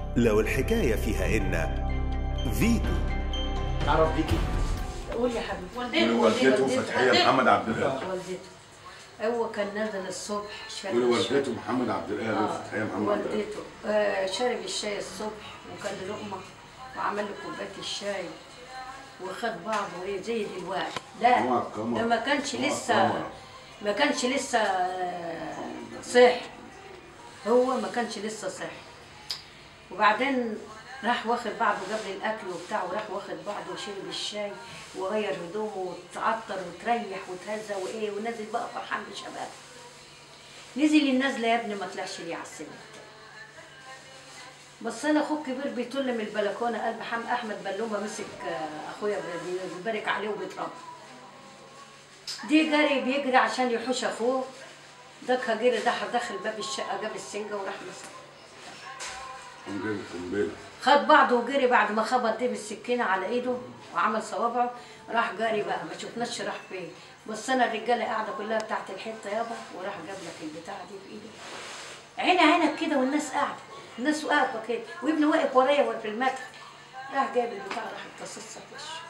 لو الحكاية فيها إن فيتو تعرف بيكي قول يا حبيبي قولي والدته فتحية محمد عبد القادر والدته هو كان نازل الصبح شرب قولي الشاي. والدته محمد عبد القادر آه، فتحية محمد عبد القادر والدته آه شرب الشاي الصبح وكان له لقمه وعمل له كوبايه الشاي وخد بعضه ايه زي دلوقتي لا هو القمر. ده ما كانش هو لسه القمر. ما كانش لسه آه، صح هو ما كانش لسه صح وبعدين راح واخد بعضه قبل الاكل وبتاع وراح واخد بعضه وشرب الشاي وغير هدومه وتعطر وتريح وتهزى وايه ونزل بقى فرحان بشباب نزل النازله يا ابني ما طلعش ليه على السلم بس انا اخوك كبير بيطل من البلكونه قال محمد احمد بلومه مسك آه، اخويا بي- بيبارك عليه وبيضربه دي جري بيجري عشان يحوش اخوه دكها جري دخل دخل باب الشقه جاب السنجه وراح مسك قام جايب القنبلة خد بعضه وجري بعد ما خبط دي بالسكينه على ايده وعمل صوابعه راح جاري بقى ما شفناش راح فين بس انا الرجاله قاعده كلها بتاعت الحته يابا وراح جاب لك البتاعه دي في ايده عيني عينك كده والناس قاعده الناس واقفه كده وابني واقف ورايا في المدخل راح جايب البتاع راح اتصصها في وشه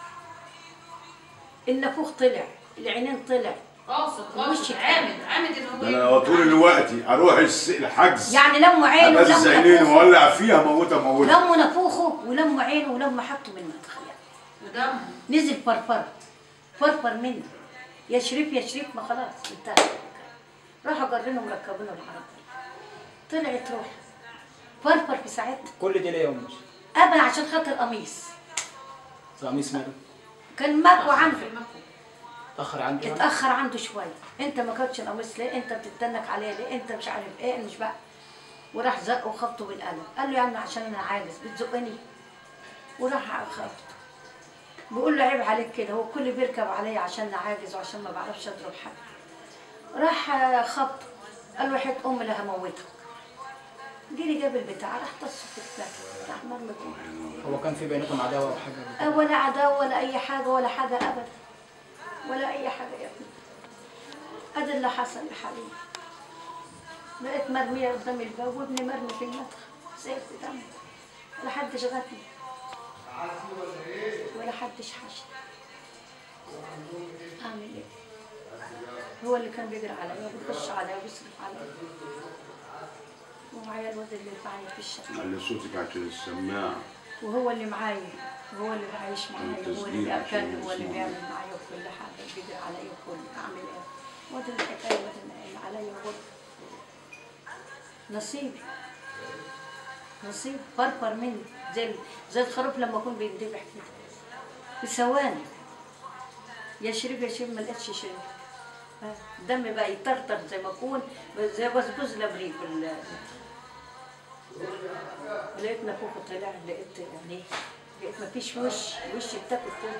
النافوخ طلع العينين طلع قاصد وشك قاصد عامد عامد ان هو ده انا طول الوقت اروح الس- الحجز يعني لموا عينه ابقى ولموا عينين نافوخه وولع فيها موتها موتها لموا نافوخه ولموا عينه ولموا حاجته من المدخل ودم نزل فرفر فرفر منه يا شريف يا شريف ما خلاص انتهى راحوا جرينه مركبينه العربية طلعت روح فرفر في ساعتها كل دي ليه يا امي ابا عشان خاطر قميص قميص ماله كان مكوى عنده اتاخر عنده يعني؟ اتاخر عنده شويه انت ما كانتش القميص ليه انت بتتنك عليه ليه انت مش عارف ايه مش بقى وراح زقه وخبطه بالقلم قال له يا عم عشان انا عاجز بتزقني وراح خبطه بيقول له عيب عليك كده هو الكل بيركب عليا عشان انا عاجز وعشان ما بعرفش اضرب حد راح خبطه قال له حيط امي لا هموتك جري جاب البتاع راح تصه في الفلاح راح مرمي فيه. هو كان في بيناتهم عداوه او حاجه أه ولا عداوة ولا أي حاجة ولا حاجة أبدا ولا أي حاجة يا ابني هذا اللي حصل يا حبيبي بقيت مرمية قدام الباب وابني مرمي في المدخل سيف دم ولا حدش غتني ولا حدش حشني أعمل إيه؟ هو اللي كان بيجري عليا وبيخش عليا وبيصرف عليا ومعايا الواد اللي معايا في الشقة علي صوتك عشان السماعة وهو اللي معايا وهو اللي بعيش معايا وهو اللي التسجيل عشان بيأكلني وهو اللي يسمعوا. بيعمل معايا وكل حاجة بيجري عليا وكل أعمل إيه؟ وادي الحكاية وادي اللي عليا وكل نصيبي نصيب فرفر مني زي زي الخروف لما يكون بيندبح كده في ثواني يا شريف يا شريف ما لقيتش شريف ها، الدم بقى يطرطر زي ما يكون زي بسبوس لبريق ال- لقيت نافوخه طلع لقيت يعني لقيت مفيش وش وش بتاكل كله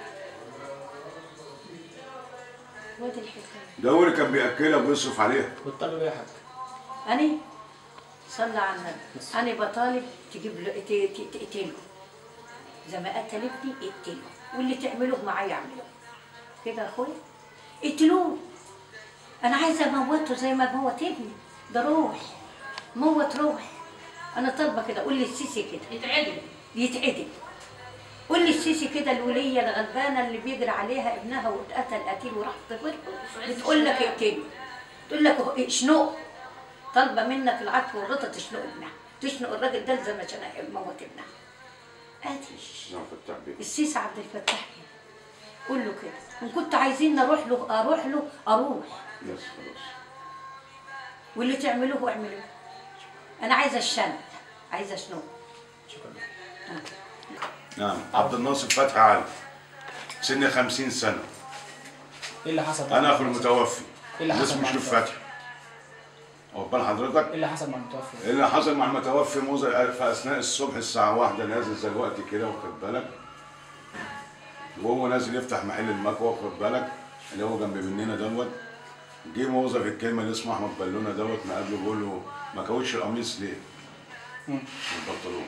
وادي الحكايه ده هو اللي كان بياكلها وبيصرف عليها والطلب ايه يا حاج أنا صلى على النبي أنا بطالب تجيب له ت- ت- تقتله زي ما قتل ابني اقتله واللي تعمله معايا اعمله كده يا أخويا اقتلوه أنا عايزة أموته زي ما موت ابني ده روح موت روح أنا طالبة كده قول لي السيسي كده يتعدل يتعدل قول لي السيسي كده الولية الغلبانة اللي بيجري عليها ابنها واتقتل قتيل وراح طفل بتقول لك اقتله تقول لك اهو اشنقه طالبة منك العفو والرضا تشنق ابنها تشنق الراجل ده زي ما شنق موت ابنها ادي اسمع فتح بيه السيسي عبد الفتاح كده قول له كده ان كنتوا عايزين اروح له اروح له اروح بس خلاص واللي تعملوه اعملوه انا عايزه الشنق عايزه اشنق شكرا نعم عبد الناصر فتحي علي سن 50 سنة ايه اللي حصل مع أنا أخو المتوفي؟ المتوفي إيه اللي حصل اسمه مع شريف المتوفي؟ فتحي واخد بال حضرتك ايه اللي حصل مع المتوفي اللي حصل مع المتوفي موزة في اثناء الصبح الساعه واحدة نازل زي الوقت كده واخد بالك وهو نازل يفتح محل المكوى واخد بالك اللي هو جنب مننا دوت جه موظف الكلمه اللي اسمه احمد بالونه دوت مقابله بيقول له ما كوتش القميص ليه؟ مم. البنطلون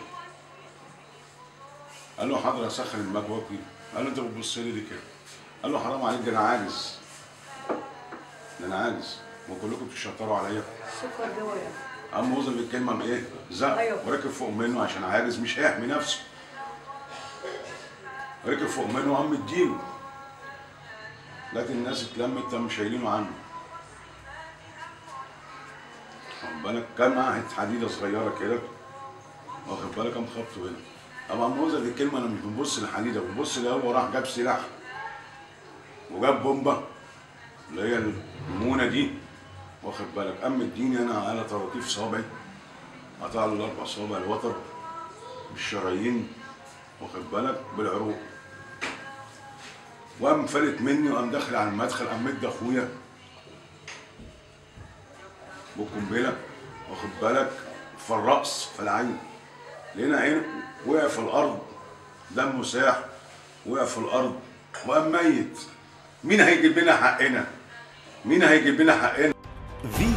قال له حاضر اسخن المكوى كده قال له انت بتبص لي ليه كده؟ قال له حرام عليك ده انا عاجز ده انا عاجز وكلكم بتشطروا عليا سكر جوايا قام وصل بالكلمه بايه؟ زق أيوة. وركب فوق منه عشان عاجز مش هيحمي نفسه ركب فوق منه وقام مديله لكن الناس اتلمت قاموا شايلينه عنه واخد بالك كان معاه حته حديده صغيره كده واخد بالك قام خبطه هنا طبعا موزة دي الكلمه انا مش بنبص للحديده بنبص اللي هو راح جاب سلاح وجاب بومبا اللي هي المونه دي واخد بالك قام مديني انا على طراطيف صابعي قطع له الاربع صوابع الوتر بالشرايين واخد بالك بالعروق وقام فلت مني وقام داخل على المدخل قام مد اخويا بالقنبله واخد بالك في الراس في العين لقينا عينه وقع في الارض دمه ساح وقع في الارض وقام ميت مين هيجيب لنا حقنا؟ مين هيجيب لنا حقنا؟ فيتو